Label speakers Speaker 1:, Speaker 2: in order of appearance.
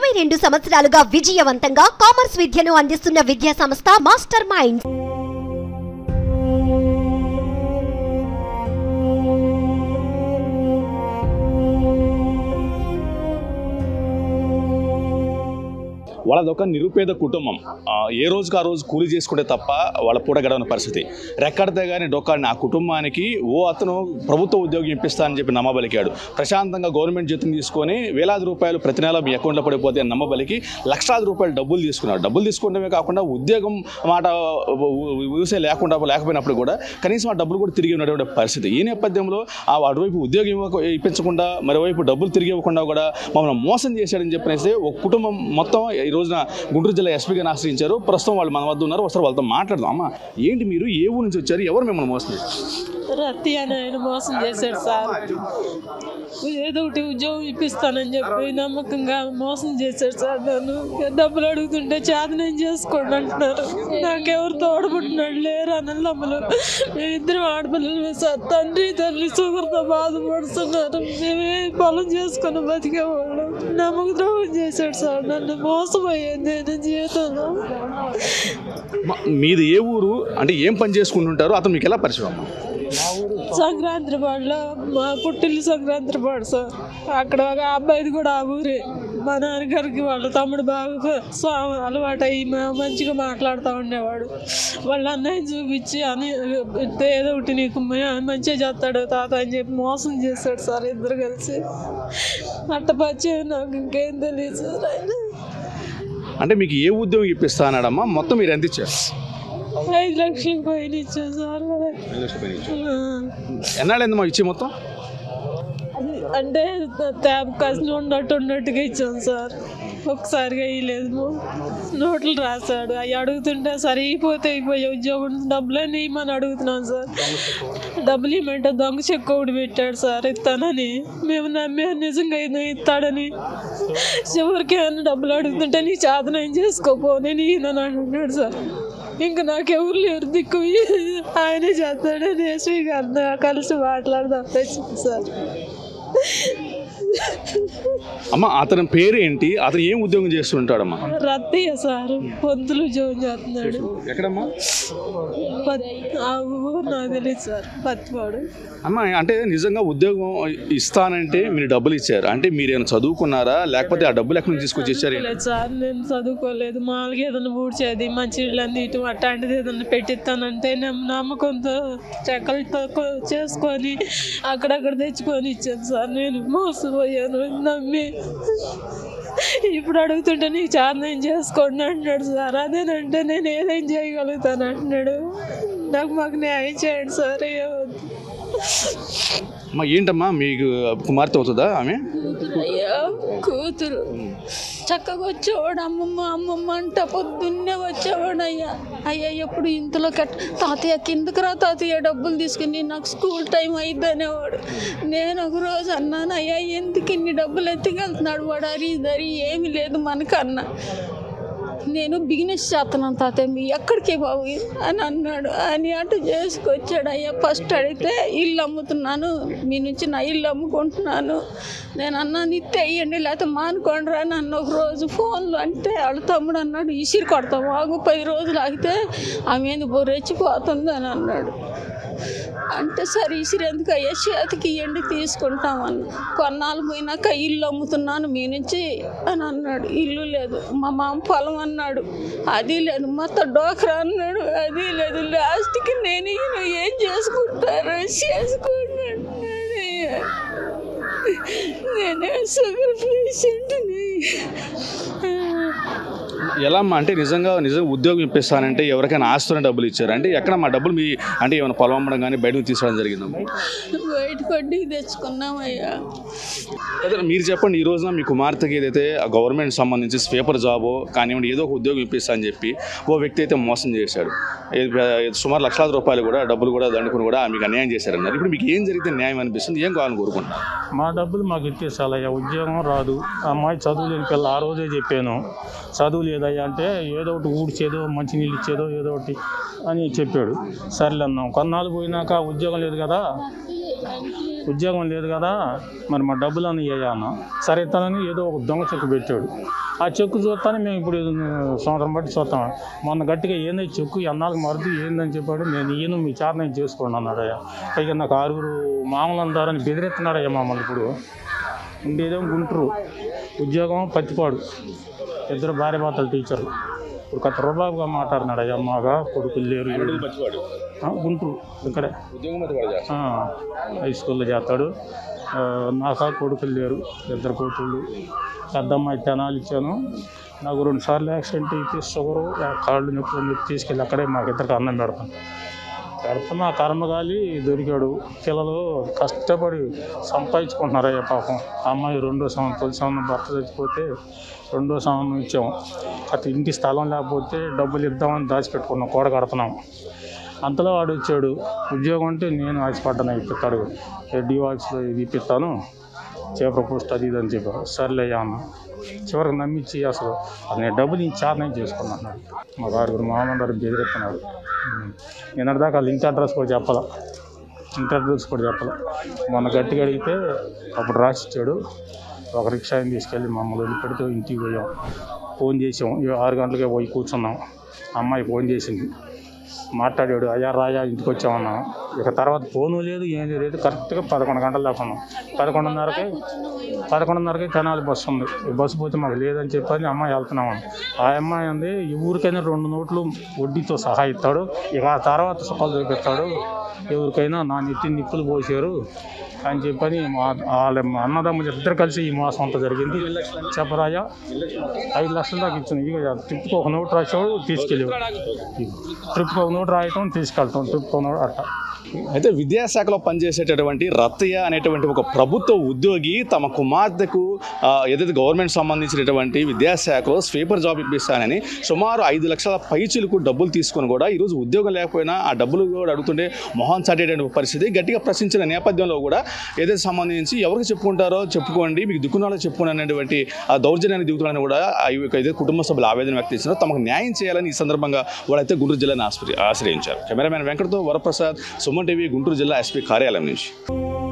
Speaker 1: ఇరవై రెండు సంవత్సరాలుగా విజయవంతంగా కామర్స్ విద్యను అందిస్తున్న విద్యా సంస్థ మాస్టర్ మైండ్
Speaker 2: వాళ్ళది ఒక నిరుపేద కుటుంబం ఆ, ఏ రోజుకి ఆ రోజు కూలి చేసుకుంటే తప్ప వాళ్ళ పూట గడవని పరిస్థితి రెక్కడితే కానీ డొక్కాడిని ఆ కుటుంబానికి ఓ అతను ప్రభుత్వ ఉద్యోగం ఇప్పిస్తానని చెప్పి నమ్మబలికాడు ప్రశాంతంగా గవర్నమెంట్ జీతం తీసుకొని వేలాది రూపాయలు ప్రతి నెల మీ అకౌంట్లో పడిపోతే అని నమ్మబలికి లక్షలాది రూపాయలు డబ్బులు తీసుకున్నాడు డబ్బులు తీసుకోవడమే కాకుండా ఉద్యోగం మాట ఊసే లేకుండా లేకపోయినప్పుడు కూడా కనీసం ఆ డబ్బులు కూడా తిరిగి ఉన్నటువంటి పరిస్థితి ఈ నేపథ్యంలో ఆ అటువైపు ఉద్యోగం ఇవ్వక ఇప్పించకుండా మరోవైపు డబ్బులు తిరిగి ఇవ్వకుండా కూడా మమ్మల్ని మోసం చేశాడని చెప్పనేసి ఒక కుటుంబం మొత్తం ఈ రోజున గుంటూరు జిల్లా ఎస్పీగా ఆశ్రయించారు ప్రస్తుతం వాళ్ళు మన వద్ద ఉన్నారు ఒకసారి వాళ్ళతో మాట్లాడదాం అమ్మా ఏంటి మీరు ఏ ఊరు నుంచి వచ్చారు ఎవరు మిమ్మల్ని మోసం చేశారు
Speaker 3: రత్తి అని ఆయన మోసం చేశాడు సార్ ఏదో ఒకటి ఉద్యోగం ఇప్పిస్తానని చెప్పి నమ్మకంగా మోసం చేశాడు సార్ నన్ను డబ్బులు అడుగుతుంటే చేతనం చేసుకోండి అంటున్నారు నాకెవరు తోడబుట్టినాడు లేరు అన్నదమ్ములు ఇద్దరు ఆడపిల్లలు సార్ తండ్రి తల్లి షుగర్తో బాధపడుతున్నారు మేమే పొలం చేసుకుని బతికేవాళ్ళు నమ్మక ద్రోహం చేశాడు సార్ నన్ను మోసపోయాను నేను జీవితంలో
Speaker 2: అమ్మా, మీది ఏ ఊరు అంటే ఏం పని చేసుకుంటుంటారు అతను మీకు ఎలా పరిచయం అమ్మా
Speaker 3: సంక్రాంతి పాడులో మా పుట్టిల్లు సంక్రాంతి పాడు సార్ అక్కడ ఒక అబ్బాయిది కూడా ఆ ఊరే మా నాన్నగారికి వాళ్ళ తమ్ముడు బాగా స్వామి అలవాటు అయ్యి మా- మంచిగా మాట్లాడుతూ ఉండేవాడు వాళ్ళ అన్నయ్య చూపించి అని ఏదో ఒకటి నీకు మ- మంచిగా చేస్తాడు తాత అని చెప్పి మోసం చేశాడు సార్ ఇద్దరు కలిసి అట్టపచ్చి నాకు ఇంకేం తెలియదు సార్ ఆయన
Speaker 2: అంటే మీకు ఏ ఉద్యోగం ఇప్పిస్తా అన్నాడమ్మా మొత్తం మీరు ఎంత ఇచ్చారు
Speaker 3: ఐదు లక్షలు పైన ఇచ్చాను సార్ ఆ.
Speaker 2: ఎన్నాళ్ళైందమ్మా ఇచ్చి మొత్తం
Speaker 3: అంటే ట్యాబ్ కసిన ఉన్నట్టు ఉన్నట్టుగా ఇచ్చాను సార్ ఒకసారిగా ఇవ్వలేదు నోట్లు రాశాడు అవి అడుగుతుంటే సరే అయిపోతే అయిపోయే ఉద్యోగం డబ్బులని ఇవ్వమని అడుగుతున్నాను సార్ డబ్బులు ఇవ్వమంటే దొంగ చెక్ ఒకటి పెట్టాడు సార్ ఇస్తానని మేము నమ్మే నిజంగా ఇది ఇస్తాడని చివరికి ఏమైనా డబ్బులు అడుగుతుంటే నీ చేతన ఏం చేసుకోపో నేను ఈయనని అంటున్నాడు సార్ ఇంకా నాకెవరు లేరు దిక్కు ఆయనే చేస్తాడని ఎస్వి గారితో కలిసి మాట్లాడదాం వచ్చింది సార్
Speaker 2: అమ్మ అతని పేరు ఏంటి అతను ఏం ఉద్యోగం చేస్తుంటాడమ్మా
Speaker 3: రత్తయ్య సార్ పొంతులు జోన్ చేస్తున్నాడు
Speaker 2: ఎక్కడమ్మా
Speaker 3: పత్- ఆ ఊరు నాకు తెలియదు సార్ పత్తివాడు
Speaker 2: అమ్మ అంటే నిజంగా ఉద్యోగం ఇస్తానంటే మీరు డబ్బులు ఇచ్చారు అంటే మీరు ఏమైనా చదువుకున్నారా లేకపోతే ఆ డబ్బులు ఎక్కడి నుంచి తీసుకొచ్చి ఇచ్చారు
Speaker 3: లేదు సార్ నేను చదువుకోలేదు మామూలుగా ఏదైనా ఊడ్చేది మంచి ఇళ్ళని ఇటు అట్లాంటిది ఏదైనా పెట్టిస్తానంటే నేను నమ్మకంతో చెక్కలతో కొ- చేసుకొని అక్కడక్కడ తెచ్చుకొని ఇచ్చాను సార్ నేను మోసపోయాను నమ్మి ఇప్పుడు అడుగుతుంటే నీకు చార్యం చేసుకోండి అంటున్నాడు సార్ అదేనంటే నేను ఏదేం చేయగలుగుతాను అంటున్నాడు నాకు మాకు న్యాయం చేయండి సార్ ఏమవుతుంది
Speaker 2: అమ్మ ఏంటమ్మా మీకు కుమార్తె అవుతుందా ఆమె
Speaker 4: అయ్యా కూతురు చక్కగా వచ్చేవాడు అమ్మమ్మ అమ్మమ్మ అంట పొద్దున్నే వచ్చేవాడు అయ్యా అయ్యా ఎప్పుడు ఇంతలో కట్ తాతయ్య కిందకి రా తాతయ్య డబ్బులు తీసుకుని నాకు స్కూల్ టైం అయింది అనేవాడు నేను ఒక రోజు అన్నాను అయ్యా ఎందుకు ఇన్ని డబ్బులు ఎత్తుకెళ్తున్నాడు వాడు అరి దరి ఏమీ లేదు మనకన్నా నేను బిజినెస్ చేస్తున్నాను తాతయ్య మీ ఎక్కడికి బాబు అని అన్నాడు అని అటు చేసుకొచ్చాడు అయ్యా ఫస్ట్ అడిగితే ఇల్లు అమ్ముతున్నాను మీ నుంచి నా ఇల్లు అమ్ముకుంటున్నాను నేను అన్నాను ఇత్తే అయ్యండి లేకపోతే మానుకోండి రా నన్ను ఒక రోజు ఫోన్లో అంటే వాళ్ళ తమ్ముడు అన్నాడు ఇసిరి కొడతాం ఆగు పది రోజులు ఆగితే ఆమె ఎందుకు రెచ్చిపోతుంది అని అన్నాడు అంటే సరే ఇసిరి ఎందుకు అయ్యా చేతికి ఇవ్వండి తీసుకుంటామన్న కొన్నాళ్ళు పోయినాక ఇల్లు అమ్ముతున్నాను మీ నుంచి అని అన్నాడు ఇల్లు లేదు మా మామ పొలం అన్నాడు అది లేదు మొత్తం డోకరా అన్నాడు అది లేదు లాస్ట్కి నేను ఈయన ఏం చేసుకుంటారో చేసుకోండి అంటున్నాడు అయ్యా. నేనే షుగర్ పేషెంట్ని
Speaker 2: ఎలా అమ్మా అంటే నిజంగా నిజంగా ఉద్యోగం ఇప్పిస్తానంటే ఎవరికైనా ఆస్తున్న డబ్బులు ఇచ్చారు అంటే ఎక్కడ మా డబ్బులు మీ అంటే ఏమైనా పొలం అమ్మడం కానీ బయటకు తీసుకోవడం జరిగిందమ్మా
Speaker 4: బయట కొద్దికి తెచ్చుకున్నామయ్యా
Speaker 2: అదే మీరు చెప్పండి ఈ రోజున మీ కుమార్తెకి ఏదైతే గవర్నమెంట్ సంబంధించి స్వీపర్ జాబో కానివ్వండి ఏదో ఒక ఉద్యోగం ఇప్పిస్తా అని చెప్పి ఓ వ్యక్తి అయితే మోసం చేశాడు ఏ- ఏ- సుమారు లక్షలాది రూపాయలు కూడా డబ్బులు కూడా దండుకుని కూడా మీకు అన్యాయం చేశారన్నారు ఇప్పుడు మీకు ఏం జరిగితే న్యాయం అనిపిస్తుంది ఏం కావాలని కోరుకుంటున్నారు
Speaker 5: మా డబ్బులు మాకు ఇచ్చేసాలయ్యా ఉద్యోగం రాదు ఆ అమ్మాయి చదువు లేని పిల్ల ఆ రోజే చెప్పాను చదువు లేదయ్యా అంటే ఏదో ఒకటి ఊడ్చేదో మంచినీళ్ళు ఇచ్చేదో ఏదో ఒకటి అని చెప్పాడు సర్లే అన్నాం కొన్నాళ్ళు పోయినాక ఉద్యోగం లేదు కదా ఉద్యోగం లేదు కదా మరి మా డబ్బులన్నీ అన్న సరే తనని ఏదో ఒక దొంగ చెక్కు పెట్టాడు ఆ చెక్కు చూస్తానే మేము ఇప్పుడు సంవత్సరం బట్టి చూస్తాం మొన్న గట్టిగా ఏంది ఈ చెక్కు ఎన్నాళ్ళకి మరుదు ఏందని చెప్పాడు నేను ఈయన మీ చార్ నేను చేసుకోండి అన్నాడయ్యా పైగా నాకు ఆరుగురు మామూలు అంటారని బెదిరెత్తున్నాడయ్యా మమ్మల్ని ఇప్పుడు ఉండేదేమో గుంటూరు ఉద్యోగం పత్తిపాడు ఇద్దరు భార్య భర్తలు టీచర్లు ఇప్పుడు కొత్త రూపాయలుగా మాట్లాడినాడు అయ్యా మాగా కొడుకులు లేరు వీడు.
Speaker 2: మంచివాడు
Speaker 5: ఆ, గుంటూరు ఇక్కడే
Speaker 2: ఉద్యోగం అయితే వాడు చేస్తాడు.
Speaker 5: ఆ, హై స్కూల్లో చేస్తాడు ఆ, నాకా కొడుకులు లేరు ఇద్దరు కూతుళ్ళు పెద్ద అమ్మాయి తెనాలు ఇచ్చాను నాకు రెండు సార్లు యాక్సిడెంట్ అయితే షుగరు ఆ కాళ్ళు నొప్పి నొప్పి తీసుకెళ్ళి అక్కడే మాకు ఇద్దరికి అన్నం పెడతాను పెడతాను ఆ కర్మగాలి దొరికాడు పిల్లలు కష్టపడి సంపాదించుకుంటున్నారయ్యా పాపం ఆ అమ్మాయి రెండో సంవత్సరం తొలి సంవత్సరం భర్త చచ్చిపోతే రెండో సంవత్సరం ఇచ్చాము అటు ఇంటి స్థలం లేకపోతే డబ్బులు ఇద్దామని దాచిపెట్టుకున్నాం కూడ కడుతున్నాం అంతలో వాడు వచ్చాడు ఉద్యోగం అంటే నేను ఆశపడ్డాను ఇప్పిస్తాడు రెడ్డి వాక్స్లో ఇది ఇప్పిస్తాను చేపల పోస్ట్ అది ఇది అని చెప్పారు సర్లే అన్న చివరికి నమ్మించి అసలు అది నేను డబ్బులు ఇచ్చి చార్నే చేసుకున్నాను మా గారు మామగారు బెదిరెత్తున్నాడు నేను దాకా వాళ్ళ ఇంటి అడ్రస్ కూడా చెప్పాల ఇంటి అడ్రస్ కూడా చెప్పాల మొన్న గట్టిగా అడిగితే అప్పుడు రాసి ఇచ్చాడు ఒక రిక్షాని తీసుకెళ్ళి మమ్మల్ని వదిలిపెడితే ఇంటికి పోయాం ఫోన్ చేసాం ఇక ఆరు గంటలకే పోయి కూర్చున్నాం అమ్మాయి ఫోన్ చేసింది మాట్లాడాడు అయ్యా రాయా ఇంటికి వచ్చామన్నా ఇక తర్వాత ఫోను లేదు ఏం లేదు కరెక్ట్గా పదకొండు గంటల దాకా ఉన్నాం పదకొండున్నరకి పదకొండున్నరకి తెనాలి బస్సు ఉంది ఈ బస్సు పోతే మాకు లేదని చెప్పని అమ్మాయి వెళ్తున్నామని ఆ అమ్మాయి ఉంది ఈ ఊరికైనా రెండు నోట్లు వడ్డీతో సహా ఇస్తాడు ఇక ఆ తర్వాత సుఖాలు చూపిస్తాడు ఎవరికైనా నా నెత్తి నిప్పులు పోసారు అని చెప్పని మా వాళ్ళ మా అన్నదమ్ములు ఇద్దరు కలిసి ఈ మాసం అంతా జరిగింది చెప్పరాయా ఐదు లక్షల దాకా ఇచ్చింది ఇక ట్రిప్కి ఒక నోటు రాసేవాడు తీసుకెళ్ళేవాడు ట్రిప్కి ఒక నోటు రాయటం తీసుకెళ్తాం ట్రిప్కి ఒక నోటు అట్లా
Speaker 2: అయితే విద్యాశాఖలో పనిచేసేటటువంటి రత్తయ్య అనేటువంటి ఒక ప్రభుత్వ ఉద్యోగి తమ కుమార్తెకు ఆ, ఏదైతే గవర్నమెంట్ సంబంధించినటువంటి విద్యాశాఖలో స్వీపర్ జాబ్ ఇప్పిస్తానని సుమారు ఐదు లక్షల పైచులకు డబ్బులు తీసుకొని కూడా ఈరోజు ఉద్యోగం లేకపోయినా ఆ డబ్బులు కూడా అడుగుతుంటే మొహం చాటేటువంటి పరిస్థితి గట్టిగా ప్రశ్నించిన నేపథ్యంలో కూడా ఏదైతే సంబంధించి ఎవరికి చెప్పుకుంటారో చెప్పుకోండి మీకు దిక్కునాలో చెప్పుకోండి అనేటువంటి ఆ దౌర్జన్యాన్ని దిగుతున్నారని కూడా ఆ యొక్క ఏదైతే కుటుంబ సభ్యులు ఆవేదన వ్యక్తం చేసినారో తమకు న్యాయం చేయాలని ఈ సందర్భంగా వాళ్ళైతే గుంటూరు జిల్లాను ఆశ్రయించారు కెమెరామెన్ వెంకటతో వరప్రసాద్ సుమన్ టీవీ గుంటూరు జిల్లా ఎస్పీ కార్యాలయం నుంచి